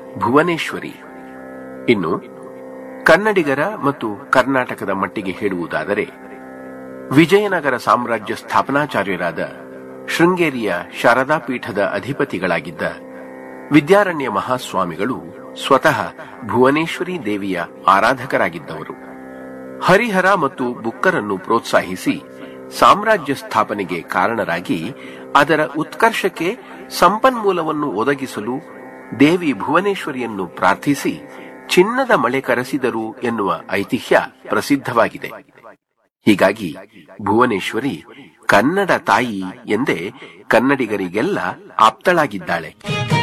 ಭುವನೇಶ್ವರಿ ಇನ್ನು ಕನ್ನಡಿಗರ ಮತ್ತು ಕರ್ನಾಟಕದ ಮಟ್ಟಿಗೆ ಹೇಳುವುದಾದರೆ ವಿಜಯನಗರ ಸಾಮ್ರಾಜ್ಯ ಸ್ಥಾಪನಾಚಾರ್ಯರಾದ ಶೃಂಗೇರಿಯ ಶಾರದಾ ಪೀಠದ ಅಧಿಪತಿಗಳಾಗಿದ್ದ ವಿದ್ಯಾರಣ್ಯ ಮಹಾಸ್ವಾಮಿಗಳು ಸ್ವತಃ ಭುವನೇಶ್ವರಿ ದೇವಿಯ ಆರಾಧಕರಾಗಿದ್ದವರು ಹರಿಹರ ಮತ್ತು ಬುಕ್ಕರನ್ನು ಪ್ರೋತ್ಸಾಹಿಸಿ ಸಾಮ್ರಾಜ್ಯ ಸ್ಥಾಪನೆಗೆ ಕಾರಣರಾಗಿ ಅದರ ಉತ್ಕರ್ಷಕ್ಕೆ ಸಂಪನ್ಮೂಲವನ್ನು ಒದಗಿಸಲು ದೇವಿ ಭುವನೇಶ್ವರಿಯನ್ನು ಪ್ರಾರ್ಥಿಸಿ ಚಿನ್ನದ ಮಳೆ ಕರೆಸಿದರು ಎನ್ನುವ ಐತಿಹ್ಯ ಪ್ರಸಿದ್ಧವಾಗಿದೆ ಹೀಗಾಗಿ ಭುವನೇಶ್ವರಿ ಕನ್ನಡ ತಾಯಿ ಎಂದೇ ಕನ್ನಡಿಗರಿಗೆಲ್ಲ ಆಪ್ತಳಾಗಿದ್ದಾಳೆ